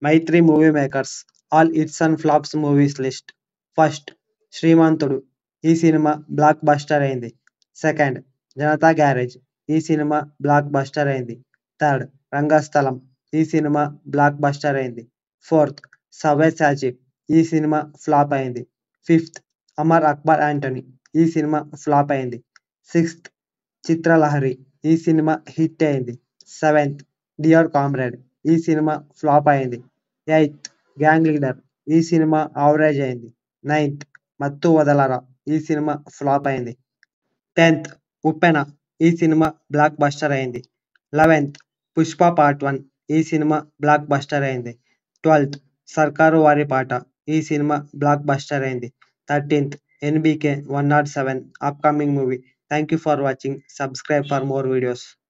Mythri movie makers all hits and flops movies list first Srimanthudu ఈ సినిమా blockbuster అయింది second Janatha garage ఈ సినిమా బ్లాక్ బస్టర్ అయింది థర్డ్ రంగస్థలం ఈ సినిమా బ్లాక్ బస్టర్ అయింది ఫోర్త్ సవ్యసాచి ఈ సినిమా ఫ్లాప్ అయింది ఫిఫ్త్ అమర్ అక్బర్ యాంటనీ ఈ సినిమా ఫ్లాప్ అయింది సిక్స్త్ చిత్రలహరి ఈ సినిమా హిట్ అయింది సెవెంత్ డియర్ కామ్రేడ్ ఈ సినిమా ఫ్లాప్ అయింది ఎయిత్ గ్యాంగ్ లీడర్ ఈ సినిమా యావరేజ్ అయింది నైన్త్ మత్తు వదలరా ఈ సినిమా ఫ్లాప్ అయింది టెన్త్ ఉప్పెన ఈ సినిమా బ్లాక్ బస్టర్ అయింది లెవెన్త్ పుష్ప పార్ట్ వన్ ఈ సినిమా బ్లాక్ బస్టర్ అయింది ట్వెల్త్ సర్కారు వారి పాట ఈ సినిమా బ్లాక్ బస్టర్ అయింది thirteenth NBK one not seven upcoming movie thank you for watching subscribe for more videos